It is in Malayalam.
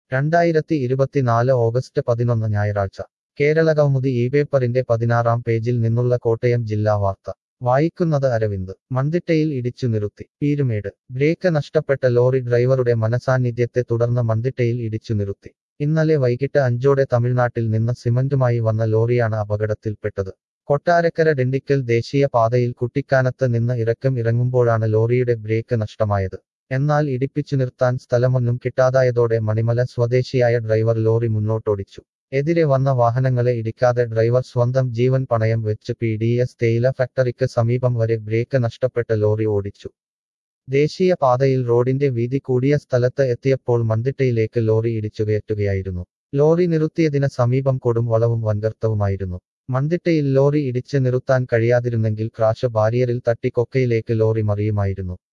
രണ്ടായിരത്തി ഇരുപത്തിനാല് ഓഗസ്റ്റ് പതിനൊന്ന് ഞായറാഴ്ച കേരളകൗമുദി ഈ പേപ്പറിന്റെ പതിനാറാം പേജിൽ നിന്നുള്ള കോട്ടയം ജില്ലാ വാർത്ത വായിക്കുന്നത് അരവിന്ദ് മന്തിട്ടയിൽ ഇടിച്ചു നിർത്തി പീരുമേട് ബ്രേക്ക് നഷ്ടപ്പെട്ട ലോറി ഡ്രൈവറുടെ മനസാന്നിധ്യത്തെ തുടർന്ന് മന്തിട്ടയിൽ ഇടിച്ചു നിർത്തി ഇന്നലെ വൈകിട്ട് അഞ്ചോടെ തമിഴ്നാട്ടിൽ നിന്ന് സിമന്റുമായി വന്ന ലോറിയാണ് അപകടത്തിൽപ്പെട്ടത് കൊട്ടാരക്കര ഡിണ്ടിക്കൽ ദേശീയ പാതയിൽ കുട്ടിക്കാനത്ത് നിന്ന് ഇറക്കം ഇറങ്ങുമ്പോഴാണ് ലോറിയുടെ ബ്രേക്ക് നഷ്ടമായത് എന്നാൽ ഇടിപ്പിച്ചു നിർത്താൻ സ്ഥലമൊന്നും കിട്ടാതായതോടെ മണിമല സ്വദേശിയായ ഡ്രൈവർ ലോറി മുന്നോട്ടോടിച്ചു എതിരെ വന്ന വാഹനങ്ങളെ ഇടിക്കാതെ ഡ്രൈവർ സ്വന്തം ജീവൻ പണയം വെച്ച് പി ഡി എസ് തേയില ഫാക്ടറിക്ക് സമീപം വരെ ബ്രേക്ക് നഷ്ടപ്പെട്ട ലോറി ഓടിച്ചു ദേശീയ പാതയിൽ റോഡിന്റെ വീതി കൂടിയ സ്ഥലത്ത് എത്തിയപ്പോൾ മന്തിട്ടയിലേക്ക് ലോറി ഇടിച്ചുകയറ്റുകയായിരുന്നു ലോറി നിർത്തിയതിന് സമീപം കൊടും വളവും വൻകർത്തവുമായിരുന്നു മന്തിട്ടയിൽ ലോറി ഇടിച്ച് നിർത്താൻ കഴിയാതിരുന്നെങ്കിൽ ക്രാഷ് ബാരിയറിൽ തട്ടി കൊക്കയിലേക്ക് ലോറി മറിയുമായിരുന്നു